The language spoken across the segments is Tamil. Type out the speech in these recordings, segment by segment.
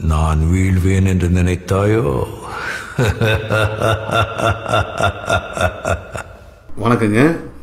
நான் வீழ்வேன் என்று நினைத்தாயோ வணக்கங்க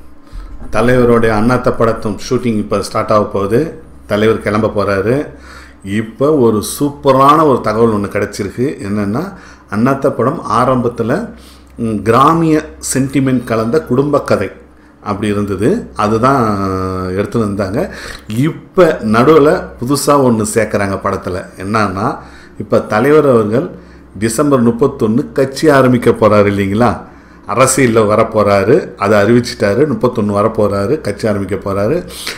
தலைவருடைய அண்ணாத்த படத்தும் ஷூட்டிங் இப்போ ஸ்டார்ட் ஆக போகுது தலைவர் கிளம்ப போகிறாரு இப்போ ஒரு சூப்பரான ஒரு தகவல் ஒன்று கிடச்சிருக்கு என்னென்னா அண்ணாத்த படம் ஆரம்பத்தில் ம், கிராமிய சென்டிமெண்ட் கலந்த குடும்ப கதை அப்படி இருந்தது அதுதான் எடுத்துன்னு வந்தாங்க இப்போ நடுவில் புதுசாக ஒன்று சேர்க்குறாங்க படத்தில் என்னன்னா இப்போ தலைவர் அவர்கள் டிசம்பர் முப்பத்தொன்று கட்சி ஆரம்பிக்க போகிறாரு இல்லைங்களா அரசியலில் வரப்போகிறாரு அதை அறிவிச்சிட்டாரு முப்பத்தொன்று வரப்போகிறாரு கட்சி ஆரம்பிக்க போகிறாரு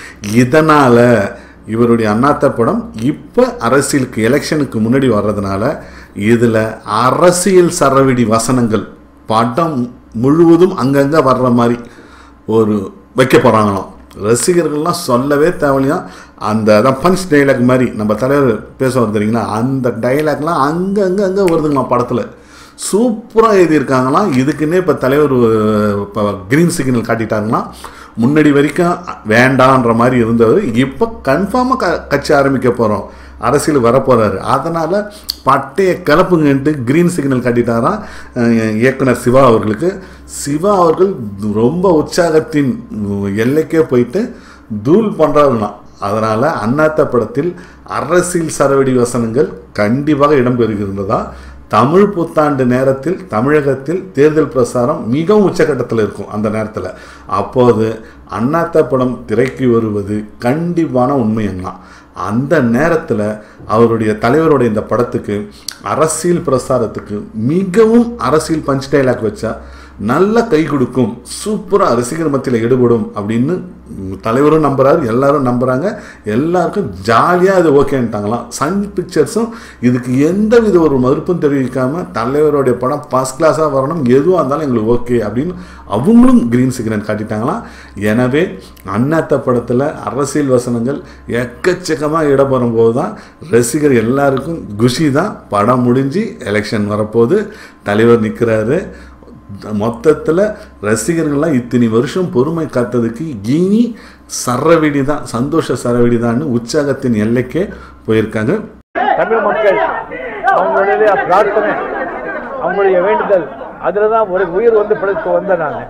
இதனால் இவருடைய அண்ணாத்த படம் இப்போ அரசியலுக்கு எலெக்ஷனுக்கு முன்னாடி வர்றதுனால இதில் அரசியல் சரவெடி வசனங்கள் படம் முழுவதும் அங்கங்கே வர்ற மாதிரி ஒரு வைக்க போகிறாங்களாம் ரசிகர்கள்லாம் சொல்லவே தேவையில்லையாம் அந்த அதான் பஞ்ச் டைலாக் மாதிரி நம்ம தலைவர் பேசுவார் தெரியுங்களா அந்த டைலாக்லாம் அங்கங்கே அங்கே வருதுங்களாம் படத்தில் சூப்பராக எழுதியிருக்காங்களாம் இதுக்குன்னே இப்போ தலைவர் இப்போ க்ரீன் சிக்னல் காட்டிட்டாங்களாம் முன்னாடி வரைக்கும் வேண்டான்ற மாதிரி இருந்தவர் இப்போ கன்ஃபார்மாக க கட்சி ஆரம்பிக்க போகிறோம் அரசியல் வரப்போகிறாரு அதனால் பட்டைய கிளப்புங்கன்ட்டு க்ரீன் சிக்னல் காட்டிட்டாராம் அஹ் இயக்குனர் சிவா அவர்களுக்கு சிவா அவர்கள் ரொம்ப உற்சாகத்தின் எல்லைக்கே போயிட்டு தூள் பண்ணுறாருலாம் அதனால் அண்ணாத்த படத்தில் அரசியல் சரவெடி வசனங்கள் கண்டிப்பாக இடம்பெறுகின்றதா தமிழ் புத்தாண்டு நேரத்தில் தமிழகத்தில் தேர்தல் பிரசாரம் மிகவும் உச்சக்கட்டத்தில் இருக்கும் அந்த நேரத்தில் அப்போது அண்ணாத்த படம் திரைக்கு வருவது கண்டிப்பான உண்மையெல்லாம் அந்த நேரத்தில் அவருடைய தலைவருடைய இந்த படத்துக்கு அரசியல் பிரசாரத்துக்கு மிகவும் அரசியல் பஞ்ச் டைலாக் வச்சா நல்ல கை கொடுக்கும் சூப்பராக ரசிகர் மத்தியில் ஈடுபடும் அப்படின்னு தலைவரும் நம்புறாரு எல்லாரும் நம்புகிறாங்க எல்லாருக்கும் ஜாலியாக இது ஓகேன்ட்டாங்களாம் சன் பிக்சர்ஸும் இதுக்கு எந்த வித ஒரு மறுப்பும் தெரிவிக்காமல் தலைவருடைய படம் ஃபஸ்ட் கிளாஸாக வரணும் எதுவாக இருந்தாலும் எங்களுக்கு ஓகே அப்படின்னு அவங்களும் க்ரீன் சிக்னல் காட்டிட்டாங்களாம் எனவே அண்ணாத்த படத்தில் அரசியல் வசனங்கள் எக்கச்சக்கமாக இடம்பெறும் போது தான் ரசிகர் எல்லாருக்கும் குஷி தான் படம் முடிஞ்சு எலெக்ஷன் வரப்போகுது தலைவர் நிற்கிறாரு மொத்தத்தில் ரசிகர்கள்லாம் இத்தனை வருஷம் பொறுமை காத்ததுக்கு இனி சரவெடி தான் சந்தோஷ சரவெடி தான்னு உற்சாகத்தின் எல்லைக்கே போயிருக்காங்க தமிழ் மக்கள் அவங்களுடைய பிரார்த்தனை அவங்களுடைய வேண்டுதல் அதில் தான் ஒரு உயிர் வந்து பிழைத்து வந்தேன் நான்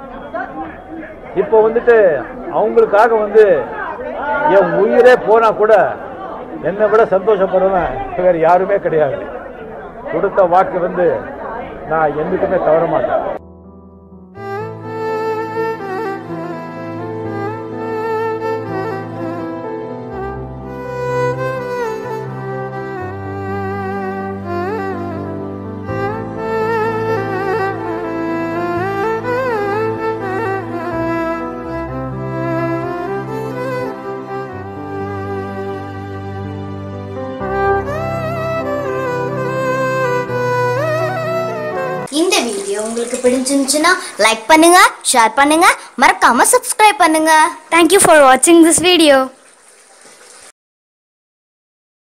இப்போ வந்துட்டு அவங்களுக்காக வந்து என் உயிரே போனா கூட என்னை விட சந்தோஷப்படுறவன் வேறு யாருமே கிடையாது கொடுத்த வாக்கு வந்து நான் என்றைக்குமே தவற மாட்டேன் இந்த வீடியோ உங்களுக்கு பிடிச்சிருந்துச்சுன்னா லைக் பண்ணுங்க ஷேர் பண்ணுங்க மறக்காம சப்ஸ்கிரைப் பண்ணுங்க Thank you for watching this video.